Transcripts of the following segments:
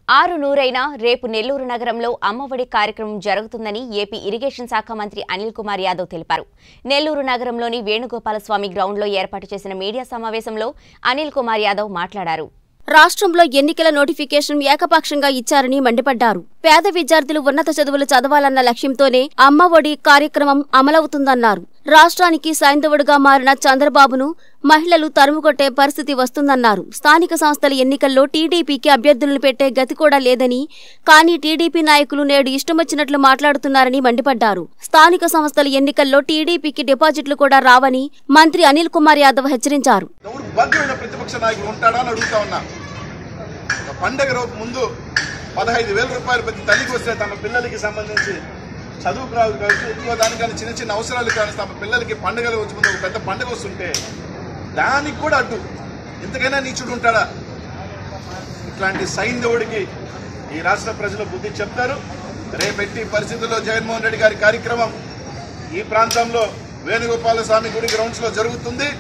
ఆరు నూరైన రేపు నెల్లూరు నగరంలో అమ్మఒడి కార్యక్రమం జరుగుతుందని ఏపీ ఇరిగేషన్ శాఖ మంత్రి అనిల్ కుమార్ యాదవ్ తెలిపారు నెల్లూరు నగరంలోని వేణుగోపాలస్వామి గ్రౌండ్లో ఏర్పాటు చేసిన మీడియా సమావేశంలో అనిల్ కుమార్ యాదవ్ మాట్లాడారు రాష్ట్రంలో ఎన్నికల నోటిఫికేషన్ ఏకపక్షంగా ఇచ్చారని మండిపడ్డారు పేద విద్యార్థులు ఉన్నత చదువులు చదవాలన్న లక్ష్యంతోనే అమ్మ ఒడి కార్యక్రమం అమలవుతుందన్నారు రాష్ట్రానికి సైంధవుడుగా మారిన చంద్రబాబును మహిళలు తరుముకొట్టే పరిస్థితి వస్తుందన్నారు స్థానిక సంస్థల ఎన్నికల్లో టీడీపీకి అభ్యర్థులను పెట్టే గతి కూడా లేదని కానీ టీడీపీ నాయకులు నేడు ఇష్టమొచ్చినట్లు మాట్లాడుతున్నారని మండిపడ్డారు స్థానిక సంస్థల ఎన్నికల్లో టీడీపీకి డిపాజిట్లు కూడా రావని మంత్రి అనిల్ కుమార్ యాదవ్ హెచ్చరించారు దౌర్భాగ్యమైన ప్రతిపక్ష నాయకుడు ఉంటాడా అని అడుగుతా ఉన్నా ఒక పండగ రోజు ముందు పదహైదు వేల రూపాయలు ప్రతి తల్లికి వస్తే తమ పిల్లలకి సంబంధించి చదువుకు రావు కావచ్చు ఇంకో దానికని చిన్న చిన్న అవసరాలు కానీ తమ పిల్లలకి పండుగలు వచ్చి ముందు ఒక పెద్ద పండుగ వస్తుంటే దానికి కూడా అడ్డు ఇంతకైనా నీచుడు ఉంటాడా ఇట్లాంటి సైంధవుడికి ఈ రాష్ట్ర ప్రజలు బుద్ధి చెప్తారు రేపెట్టి పరిస్థితుల్లో జగన్మోహన్ రెడ్డి గారి కార్యక్రమం ఈ ప్రాంతంలో వేణుగోపాల స్వామి గుడి గ్రౌండ్స్ లో జరుగుతుంది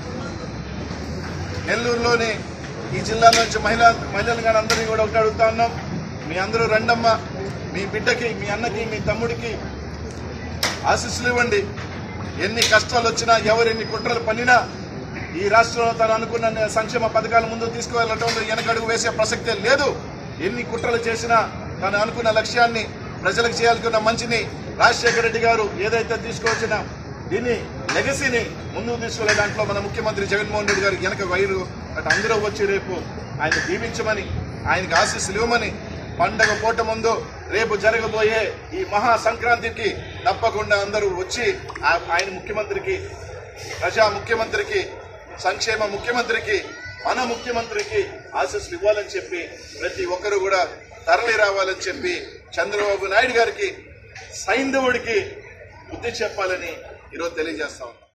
నెల్లూరులోని ఈ జిల్లా నుంచి మహిళా మహిళలు కానీ అందరినీ కూడా ఒకటి అడుగుతా ఉన్నాం మీ అందరూ రండమ్మ మీ బిడ్డకి మీ అన్నకి మీ తమ్ముడికి ఆశీస్సులు ఇవ్వండి ఎన్ని కష్టాలు వచ్చినా ఎవరు ఎన్ని కుట్రలు పన్నినా ఈ రాష్ట్రంలో తను అనుకున్న సంక్షేమ పథకాల ముందు తీసుకువెళ్ళటంలో వెనకడుగు వేసే ప్రసక్తే లేదు ఎన్ని కుట్రలు చేసినా తను అనుకున్న లక్ష్యాన్ని ప్రజలకు చేయాలనుకున్న మంచిని రాజశేఖర రెడ్డి గారు ఏదైతే తీసుకొచ్చిన దీన్ని లెగసీని ముందుకు తీసుకెళ్లే దాంట్లో మన ముఖ్యమంత్రి జగన్మోహన్ రెడ్డి గారు వెనక వైరు అటు అందరూ వచ్చి రేపు ఆయన దీవించమని ఆయనకి ఆశీస్సులు ఇవ్వమని పండగ పూట ముందు రేపు జరగబోయే ఈ మహా సంక్రాంతికి తప్పకుండా అందరూ వచ్చి ఆ- ఆయన ముఖ్యమంత్రికి ప్రజా ముఖ్యమంత్రికి సంక్షేమ ముఖ్యమంత్రికి మన ముఖ్యమంత్రికి ఆశీస్సులు ఇవ్వాలని చెప్పి ప్రతి ఒక్కరు కూడా తరలి రావాలని చెప్పి చంద్రబాబు నాయుడు గారికి సైంధవుడికి బుద్ధి చెప్పాలని ఈరోజు తెలియజేస్తా ఉన్నాం